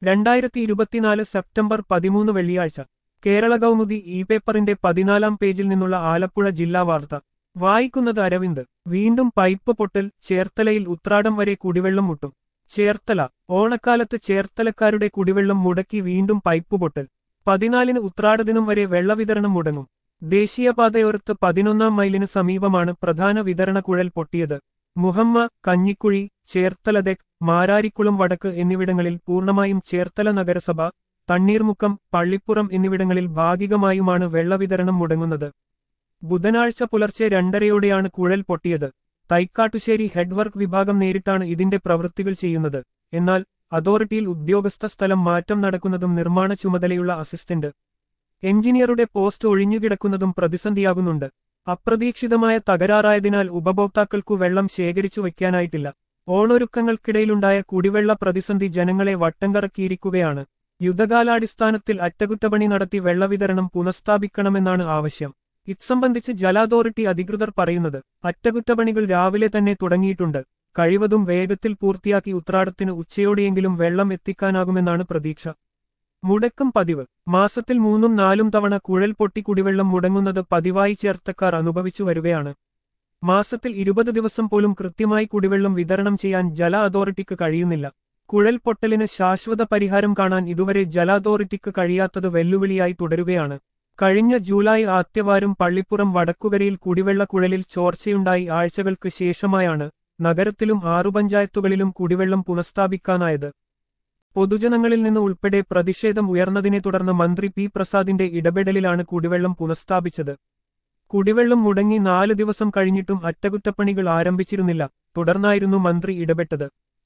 രണ്ടായിരത്തി ഇരുപത്തിനാല് സെപ്റ്റംബർ പതിമൂന്ന് വെള്ളിയാഴ്ച കേരള കൗമുദി ഇ പേപ്പറിന്റെ പതിനാലാം പേജിൽ നിന്നുള്ള ആലപ്പുഴ ജില്ലാ വാർത്ത വായിക്കുന്നത് അരവിന്ദ് വീണ്ടും പൈപ്പ് പൊട്ടൽ ചേർത്തലയിൽ ഉത്രാടം വരെ കുടിവെള്ളം മുട്ടും ചേർത്തല ഓണക്കാലത്ത് ചേർത്തലക്കാരുടെ കുടിവെള്ളം മുടക്കി വീണ്ടും പൈപ്പ് പൊട്ടൽ പതിനാലിന് ഉത്രാടദിനം വരെ വെള്ളവിതരണം മുടങ്ങും ദേശീയപാതയോരത്ത് പതിനൊന്നാം മൈലിന് സമീപമാണ് പ്രധാന വിതരണ കുഴൽ പൊട്ടിയത് മുഹമ്മ കഞ്ഞിക്കുഴി ചേർത്തലതെക് മാരാരിക്കുളം വടക്ക് എന്നിവിടങ്ങളിൽ പൂർണ്ണമായും ചേർത്തല നഗരസഭ തണ്ണീർമുക്കം പള്ളിപ്പുറം എന്നിവിടങ്ങളിൽ ഭാഗികമായുമാണ് വെള്ളവിതരണം മുടങ്ങുന്നത് ബുധനാഴ്ച പുലർച്ചെ രണ്ടരയോടെയാണ് കുഴൽ പൊട്ടിയത് തൈക്കാട്ടുശ്ശേരി ഹെഡ്വർക്ക് വിഭാഗം നേരിട്ടാണ് ഇതിന്റെ പ്രവൃത്തികൾ ചെയ്യുന്നത് എന്നാൽ അതോറിറ്റിയിൽ ഉദ്യോഗസ്ഥ സ്ഥലം മാറ്റം നടക്കുന്നതും നിർമ്മാണ ചുമതലയുള്ള അസിസ്റ്റന്റ് എഞ്ചിനീയറുടെ പോസ്റ്റ് ഒഴിഞ്ഞുകിടക്കുന്നതും പ്രതിസന്ധിയാകുന്നുണ്ട് അപ്രതീക്ഷിതമായ തകരാറായതിനാൽ ഉപഭോക്താക്കൾക്കു വെള്ളം ശേഖരിച്ചു വയ്ക്കാനായിട്ടില്ല ഓണൊരുക്കങ്ങൾക്കിടയിലുണ്ടായ കുടിവെള്ള പ്രതിസന്ധി ജനങ്ങളെ വട്ടം കറക്കിയിരിക്കുകയാണ് യുദ്ധകാലാടിസ്ഥാനത്തിൽ അറ്റകുറ്റപ്പണി നടത്തി വെള്ളവിതരണം പുനഃസ്ഥാപിക്കണമെന്നാണ് ആവശ്യം ഇത്സംബന്ധിച്ച് ജല അതോറിറ്റി അധികൃതർ പറയുന്നത് അറ്റകുറ്റപ്പണികൾ രാവിലെ തന്നെ തുടങ്ങിയിട്ടുണ്ട് കഴിവതും വേഗത്തിൽ പൂർത്തിയാക്കി ഉത്രാടത്തിന് ഉച്ചയോടെയെങ്കിലും വെള്ളം എത്തിക്കാനാകുമെന്നാണ് പ്രതീക്ഷ മുടക്കം പതിവ് മാസത്തിൽ മൂന്നും നാലും തവണ കുഴൽ പൊട്ടി കുടിവെള്ളം മുടങ്ങുന്നത് പതിവായി ചേർത്തക്കാർ അനുഭവിച്ചു വരികയാണ് മാസത്തിൽ ഇരുപത് ദിവസം പോലും കൃത്യമായി കുടിവെള്ളം വിതരണം ചെയ്യാൻ ജല അതോറിറ്റിക്ക് കഴിയുന്നില്ല കുഴൽ പൊട്ടലിന് ശാശ്വത പരിഹാരം കാണാൻ ഇതുവരെ ജല അതോറിറ്റിക്ക് കഴിയാത്തത് വെല്ലുവിളിയായി തുടരുകയാണ് കഴിഞ്ഞ ജൂലൈ ആദ്യവാരം പള്ളിപ്പുറം വടക്കുകരയിൽ കുടിവെള്ള കുഴലിൽ ചോർച്ചയുണ്ടായി ആഴ്ചകൾക്ക് ശേഷമായാണ് നഗരത്തിലും ആറു പഞ്ചായത്തുകളിലും കുടിവെള്ളം പുനഃസ്ഥാപിക്കാനായത് പൊതുജനങ്ങളിൽ നിന്ന് ഉൾപ്പെടെ പ്രതിഷേധം ഉയർന്നതിനെ തുടർന്ന് മന്ത്രി പി പ്രസാദിന്റെ ഇടപെടലിലാണ് കുടിവെള്ളം പുനഃസ്ഥാപിച്ചത് കുടിവെള്ളം മുടങ്ങി നാല് ദിവസം കഴിഞ്ഞിട്ടും അറ്റകുറ്റപ്പണികൾ ആരംഭിച്ചിരുന്നില്ല തുടർന്നായിരുന്നു മന്ത്രി ഇടപെട്ടത്